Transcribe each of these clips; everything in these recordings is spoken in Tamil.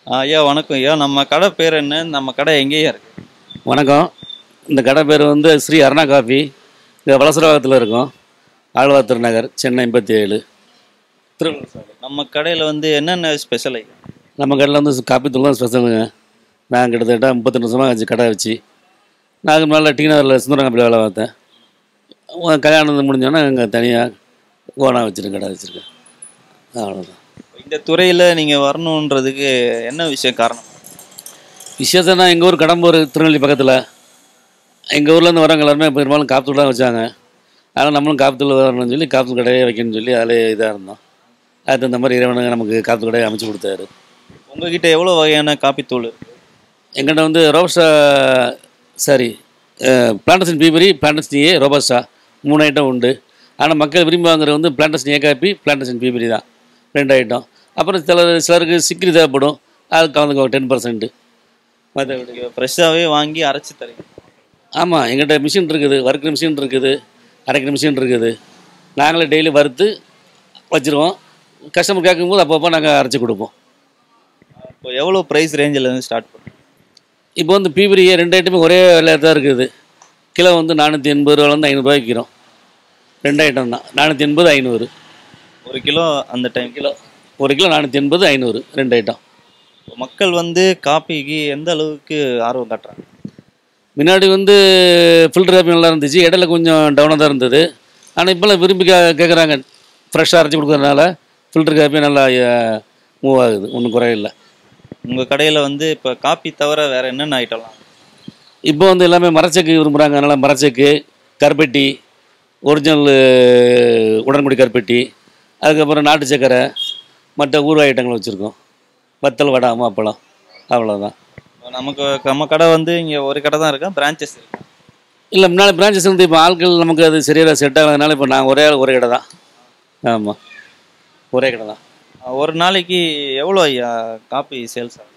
ஆ, ஐயா வணக்கம் ஐயா நம்ம கடை பேர் என்ன நம்ம கடை எங்கேயா இருக்கு வணக்கம் இந்த கடை பேர் வந்து ஸ்ரீ அருணா காஃபி இது வலசரவாகத்தில் இருக்கும் ஆழ்வார் திருநகர் சென்னை எண்பத்தி ஏழு திருவள்ளூர் சாலை நம்ம கடையில் வந்து என்னென்ன ஸ்பெஷல் ஐயா நம்ம கடையில் வந்து காப்பி தூள் தான் ஸ்பெஷலுங்க நான் கிட்டத்தட்ட முப்பத்தெண்டு வருஷமாக வச்சு கடை வச்சு நான் மேலே டி நகரில் சுந்தரம் காப்பியில் வேலை பார்த்தேன் உ- கல்யாணம் முடிஞ்சோன்னே இங்கே தனியாக ஓனாக வச்சுருக்கேன் கடை வச்சுருக்கேன் அவ்வளோதான் இந்த துறையில் நீங்கள் வரணுன்றதுக்கு என்ன விஷயம் காரணம் விசேஷம்னா எங்கள் ஊர் கடம்பூர் திருநெல்வேலி பக்கத்தில் எங்கள் ஊர்லேருந்து வரவங்க எல்லாருமே பெரும்பாலும் காப்பித்தூள் தான் வச்சாங்க அதனால் நம்மளும் காப்பித்தூள் வரணும்னு சொல்லி காப்பித்தூள் கடையே வைக்கணும்னு சொல்லி அதிலே இதாக இருந்தோம் அதுக்கு தகுந்த மாதிரி இறைவனுங்க நமக்கு காப்பித்தூள் கடையை அமைச்சு கொடுத்தாரு உங்ககிட்ட எவ்வளோ வகையான காப்பித்தூள் இருக்கு எங்கிட்ட வந்து robusta sorry plantation peaberry plantation A robusta மூணு ஐட்டம் உண்டு ஆனால் மக்கள் விரும்பி வாங்குறது வந்து பிளான்டேஷன் ஏ காப்பி பிளான்டேஷன் பீபரி தான் ரெண்டு ஐட்டம் அப்புறம் சிலர் சிலருக்கு சிக்கிரி தேவைப்படும் அது கலந்துக்கோ டென் பர்சன்ட்டு மற்றபடி ஃப்ரெஷ்ஷாகவே வாங்கி அரைச்சி தரீங்க ஆமாம் எங்கிட்ட மிஷின் இருக்குது வறுக்கிற மிஷின் இருக்குது அரைக்கிற மிஷின் இருக்குது நாங்களே டெய்லி வறுத்து வச்சுருவோம் கஸ்டமர் கேட்கும்போது அப்பப்போ நாங்கள் அரைச்சி கொடுப்போம் இப்போ எவ்வளோ ப்ரைஸ் ரேஞ்சில் இருந்து ஸ்டார்ட் பண்ணுறோம் இப்போ வந்து பீபரியே ரெண்டு ஐட்டமே ஒரே விலையாக தான் இருக்குது கிலோ வந்து நானூற்றி எண்பது ரூபாலேருந்து ஐநூறுரூவாய்க்கு விற்கிறோம் ரெண்டு ஐட்டம் தான் நானூற்றி எண்பது ஐநூறு ஒரு கிலோ அந்த டைம் கிலோ ஒரு கிலோ நானூற்றி எண்பது ஐநூறு ரெண்டு ஐட்டம் மக்கள் வந்து காப்பிக்கு எந்த அளவுக்கு ஆர்வம் காட்டுறாங்க முன்னாடி வந்து ஃபில்டர் காப்பி நல்லா இருந்துச்சு இடையில கொஞ்சம் டவுனாக தான் இருந்தது ஆனால் இப்போல்லாம் விரும்பி கே கேட்குறாங்க ஃப்ரெஷ்ஷாக அரைச்சி கொடுக்கறதுனால ஃபில்டர் காப்பி நல்லா மூவ் ஆகுது ஒன்றும் குறையில்லை உங்கள் கடையில் வந்து இப்போ காப்பி தவிர வேறு என்னென்ன ஐட்டம்லாம் இப்போ வந்து எல்லாமே மரச்செக்கு விரும்புகிறாங்க அதனால் மரச்செக்கு கருப்பெட்டி ஒரிஜினல் உடன்குடி கருப்பெட்டி அதுக்கப்புறம் நாட்டு சக்கரை மற்ற ஊறுகாய் ஐட்டங்கள் வச்சுருக்கோம் வத்தல் வடை அப்பளம் அவ்வளோதான் நமக்கு நம்ம கடை வந்து இங்கே ஒரு கடை தான் இருக்கா பிரான்ச்சஸ் இருக்கு இல்லை முன்னாடி பிரான்ச்சஸ் வந்து இப்போ ஆட்கள் நமக்கு அது சரியாக செட் ஆகாதனால இப்போ நான் ஒரே ஆள் ஒரே கடை தான் ஆமாம் ஒரே கடை தான் ஒரு நாளைக்கு எவ்வளோ ஐயா காப்பி சேல்ஸ் ஆகும்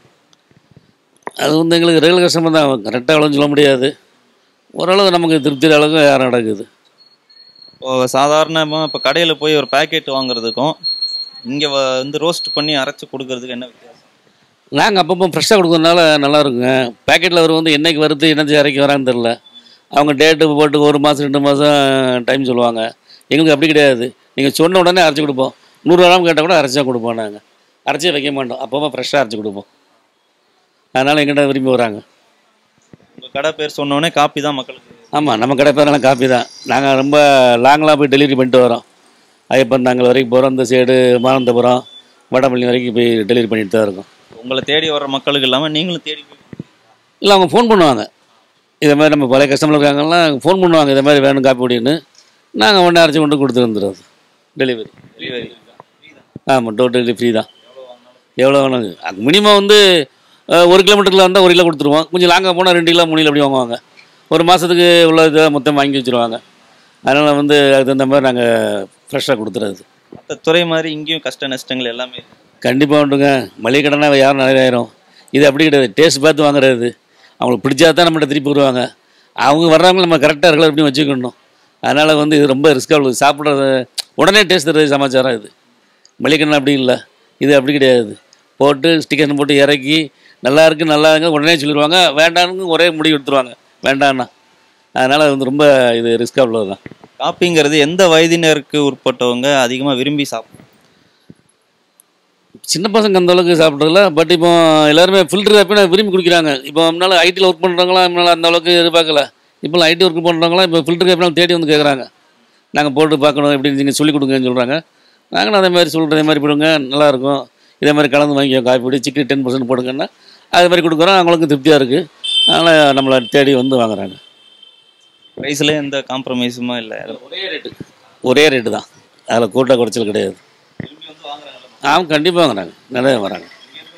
அது வந்து எங்களுக்கு ரெகுலர் கஸ்டமர் தான் கரெக்டாக எவ்வளோன்னு சொல்ல முடியாது ஓரளவு நமக்கு திருப்தி அளவுக்கு யாரும் நடக்குது இப்போ சாதாரணமாக இப்போ கடையில் போய் ஒரு பேக்கெட் வாங்குறதுக்கும் இங்கே வந்து ரோஸ்ட் பண்ணி அரைச்சி கொடுக்கறதுக்கு என்ன வித்தியாசம் நாங்கள் அப்பப்போ ஃப்ரெஷ்ஷாக கொடுக்கறதுனால நல்லா இருக்குங்க பேக்கெட்டில் அவர் வந்து என்னைக்கு வருது என்ன இறக்கி வரான்னு தெரில அவங்க டேட்டு போட்டு ஒரு மாதம் ரெண்டு மாதம் டைம் சொல்லுவாங்க எங்களுக்கு அப்படி கிடையாது நீங்கள் சொன்ன உடனே அரைச்சி கொடுப்போம் நூறு கிராம் கேட்டால் கூட அரைச்சா கொடுப்போம் நாங்கள் அரைச்சே வைக்க மாட்டோம் அப்பப்போ ஃப்ரெஷ்ஷாக அரைச்சி கொடுப்போம் அதனால் எங்கிட்ட விரும்பி வராங்க உங்கள் கடை பேர் சொன்னோடனே காப்பி தான் மக்களுக்கு ஆமாம் நம்ம கடை பேரெல்லாம் காப்பி தான் நாங்கள் ரொம்ப லாங்கெலாம் போய் டெலிவரி பண்ணிட்டு வரோம் ஐயப்பன் நாங்கள் வரைக்கும் போகிறோம் இந்த சைடு மானந்தபுரம் வடபள்ளி வரைக்கும் போய் டெலிவரி பண்ணிட்டு தான் இருக்கோம் உங்களை தேடி வர்ற மக்களுக்கு இல்லாமல் நீங்களும் தேடி போய் இல்லை அவங்க ஃபோன் பண்ணுவாங்க இதை மாதிரி நம்ம பழைய கஸ்டமர் இருக்காங்கலாம் ஃபோன் பண்ணுவாங்க இதை மாதிரி வேணும் காப்பி அப்படின்னு நாங்கள் உடனே அரைச்சி கொண்டு கொடுத்து வந்துடுறது டெலிவரி டெலிவரி ஆமாம் டோர் டெலிவரி ஃப்ரீ தான் எவ்வளோ வேணும் மினிமம் வந்து அஹ், ஒரு கிலோமீட்டருக்குள்ள வந்தால் ஒரு கிலோ கொடுத்துருவோம் கொஞ்சம் லாங்காக போனால் ரெண்டு கிலோ மூணு கிலோ அப்படி வாங்குவாங்க ஒரு மாதத்துக்கு உள்ள இதை மொத்தம் வாங்கி வச்சுருவாங்க அதனால் வந்து அதுக்கு தகுந்த மாதிரி நாங்கள் ஃப்ரெஷ்ஷாக கொடுத்துறது மற்ற துறை மாதிரி இங்கேயும் கஷ்ட நஷ்டங்கள் எல்லாமே இருக்கு. கண்டிப்பாக உண்டுங்க மளிகை கடைனா யாரும் நிறைய ஆயிரும் இது அப்படி கிடையாது டேஸ்ட் பார்த்து வாங்குறது அவங்களுக்கு பிடிச்சா தான் நம்மகிட்ட திருப்பி வருவாங்க அவங்க வர்றவங்க நம்ம கரெக்டாக ரெகுலர் எப்படி வச்சுக்கணும் அதனால் வந்து இது ரொம்ப ரிஸ்க்காக உள்ளது சாப்பிட்றது உடனே டேஸ்ட் தருது சமாச்சாரம் இது மளிகை கடை அப்படி இல்லை இது அப்படி கிடையாது போட்டு ஸ்டிக்கர் போட்டு இறக்கி நல்லா இருக்கு நல்லா இருக்கு உடனே சொல்லிடுவாங்க வேண்டான்னு ஒரே முடிவு எடுத்துருவாங்க வேண்டான்னா அதனால் அது வந்து ரொம்ப இது ரிஸ்க்காக உள்ளது தான் காப்பிங்கிறது எந்த வயதினருக்கு உட்பட்டவங்க அதிகமாக விரும்பி சாப்பிடும் சின்ன பசங்க அந்த அளவுக்கு சாப்பிட்றதில்ல பட் இப்போ எல்லாருமே ஃபில்டர் காப்பி விரும்பி குடிக்கிறாங்க இப்போ முன்னால் ஐடியில் ஒர்க் பண்ணுறவங்களாம் முன்னால் அந்த அளவுக்கு எதிர்பார்க்கல இப்போலாம் ஐடி ஒர்க் பண்ணுறவங்களாம் இப்போ ஃபில்டர் காப்பி தேடி வந்து கேட்குறாங்க நாங்கள் போட்டு பார்க்கணும் எப்படி நீங்கள் சொல்லிக் கொடுங்கன்னு சொல்கிறாங்க நாங்களும் அதே மாதிரி சொல்கிறோம் இதே மாதிரி போடுங்க நல்லாயிருக்கும் இதே மாதிரி கலந்து வாங்கிக்கோ காப்பி போட்டு சிக்கன் டென் பர்சன்ட் போடுங்கன்னா அது மாதிரி கொடுக்குறோம் அவங்களுக்கும் திருப்தியாக இருக்குது அதனால் நம்மளை தேடி வந்து வாங்குறாங்க ப்ரைஸில் எந்த காம்ப்ரமைஸுமே இல்லை ஒரே ரேட்டு ஒரே ரேட்டு தான் அதில் கூட்ட குறைச்சல் கிடையாது ஆமாம் கண்டிப்பாக வாங்குறாங்க நிறைய வராங்க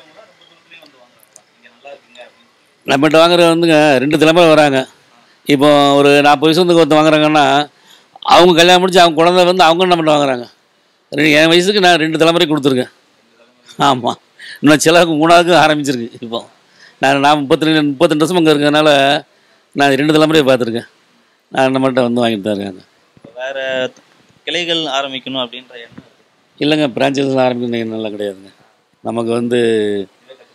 நம்மகிட்ட வாங்குறது வந்துங்க ரெண்டு தலைமுறை வராங்க இப்போ ஒரு நாற்பது வயசு வந்து ஒருத்தர் வாங்குறாங்கன்னா அவங்க கல்யாணம் முடிச்சு அவங்க குழந்தை வந்து அவங்க நம்மகிட்ட வாங்குறாங்க ரெண்டு- என் வயசுக்கு நான் ரெண்டு தலைமுறை கொடுத்துருக்கேன் ஆமாம் இன்னும் சிலருக்கு மூணாவுக்கு ஆரம்பிச்சிருக்கு இப்போ நான் நான் முப்பத்தி ரெண்டு முப்பத்தெண்டு வருஷம் அங்கே இருக்கிறதுனால நான் ரெண்டு தலைமுறையை பார்த்துருக்கேன் நான் நம்மகிட்ட வந்து வாங்கிட்டு தான் இருக்காங்க வேற கிளைகள் ஆரம்பிக்கணும் அப்படின்ற எண்ணம் இருக்கு. இல்லைங்க பிரான்ச்சஸ் ஆரம்பிக்கணும் நல்லா கிடையாதுங்க நமக்கு வந்து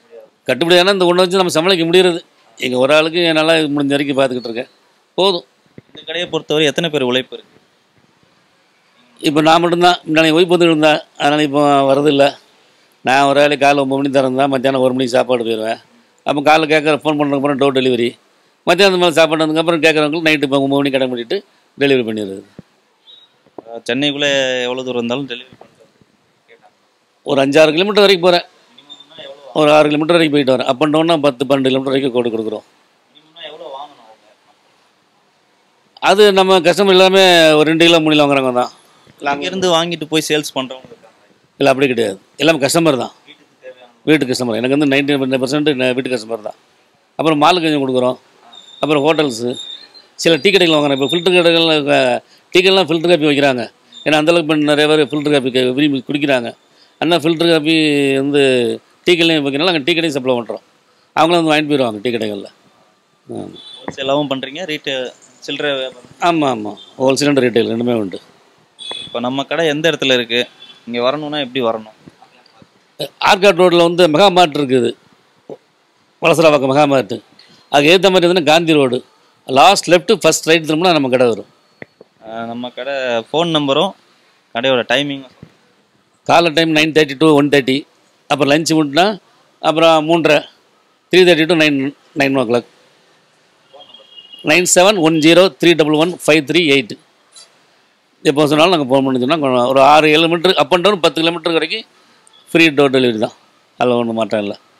கட்டுப்படியான இந்த ஒன்று வச்சு நம்ம சமாளிக்க முடியறது எங்கள் ஒரு ஆளுக்கு என்னால் முடிஞ்ச வரைக்கும் பார்த்துக்கிட்டு இருக்கேன் போதும் இந்த கடையை பொறுத்தவரை எத்தனை பேர் உழைப்பு இருக்கு இப்போ நான் மட்டும்தான் முன்னாடி ஒய்ஃப் வந்து இருந்தேன் அதனால் இப்போ வரதில்லை நான் ஒரு வேலை காலைல ஒம்பது மணி திறந்தா மத்தியானம் ஒரு மணிக்கு சாப்பாடு போயிடுவேன் அப்போ காலைல கேட்குற ஃபோன் பண்ணதுக்கப்புறம் டோர் டெலிவரி மத்தியானம் மேலே சாப்பாடு வந்ததுக்கப்புறம் கேட்குறவங்களுக்கு நைட்டு இப்போ ஒம்பது மணி கடை பண்ணிவிட்டு டெலிவரி பண்ணிடுறது அஹ் சென்னைக்குள்ளே எவ்வளோ தூரம் இருந்தாலும் டெலிவரி பண்ணுறது ஒரு அஞ்சாறு கிலோமீட்டர் வரைக்கும் போகிறேன் ஒரு ஆறு கிலோமீட்டர் வரைக்கும் போயிட்டு வரேன் அப் அண்ட் டவுன்னா பத்து பன்னெண்டு கிலோமீட்டர் வரைக்கும் கோடு கொடுக்குறோம் எவ்வளோ வாங்கணும் அவங்க அது நம்ம கஸ்டமர் எல்லாமே ஒரு ரெண்டு கிலோ மூணு கிலோ வாங்குறவங்க தான் அங்கேருந்து வாங்கிட்டு போய் சேல்ஸ் பண்ணுறவங்க இருக்காங்க இல்லை அப்படி கிடையாது எல்லாமே கஸ்டமர் தான் வீட்டுக்கு தேவையான வீட்டு கஸ்டமர் எனக்கு வந்து நைன்டி பர்சன்ட் வீட்டு கஸ்டமர் தான் அப்புறம் மாலுக்கு கொஞ்சம் கொடுக்குறோம் அப்புறம் ஹோட்டல்ஸு சில டீ கடைகள் வாங்குறோம் இப்போ ஃபில்டர் கடைகள் டீ கடைலாம் ஃபில்டர் காப்பி வைக்கிறாங்க ஏன்னா அந்தளவுக்கு இப்போ நிறைய பேர் ஃபில்டர் காப்பி க- விரும்பி குடிக்கிறாங்க ஆனால் ஃபில்டர் காப்பி வந்து டீ கடையிலையும் வைக்கிறனால அங்கே டீ கடையும் சப்ளை பண்ணுறோம் அவங்களும் வந்து வாங்கிட்டு போயிடுவாங்க டீ கடைகளில் ஹோல்சேலாகவும் பண்ணுறீங்க ரீட்டு சில்லறை வியாபாரம் ஆமாம் ஆமாம் ஹோல்சேல் அண்ட் ரீட்டைல் ரெண்டுமே உண்டு இப்போ நம்ம கடை எந்த இடத்துல இருக்குது இங்கே வரணும்னா எப்படி வரணும் ஆர்காட் ரோட்டில் வந்து மெகா மார்ட் இருக்குது வலசராபாக்கம் மெகா மார்ட் அதுக்கு ஏற்ற மாதிரி வந்து Gandhi road last left first right திரும்பினா நம்ம கடை வரும் அஹ் நம்ம கடை ஃபோன் நம்பரும் கடையோட டைமிங்கும் காலை time nine thirty to one thirty அப்புறம் லஞ்ச் முடினா அப்புறம் மூன்றரை three thirty to nine nine o'clock nine seven one zero three double one five three eight எப்போ சொன்னாலும் நாங்கள் ஃபோன் பண்ணி சொன்னால் ஒரு ஆறு ஏழு மீட்டர் அப் அண்ட் டவுன் பத்து கிலோமீட்டர் வரைக்கும் ஃப்ரீ டோர் டெலிவரி தான் அதில் ஒன்றும் மாற்றம் இல்லை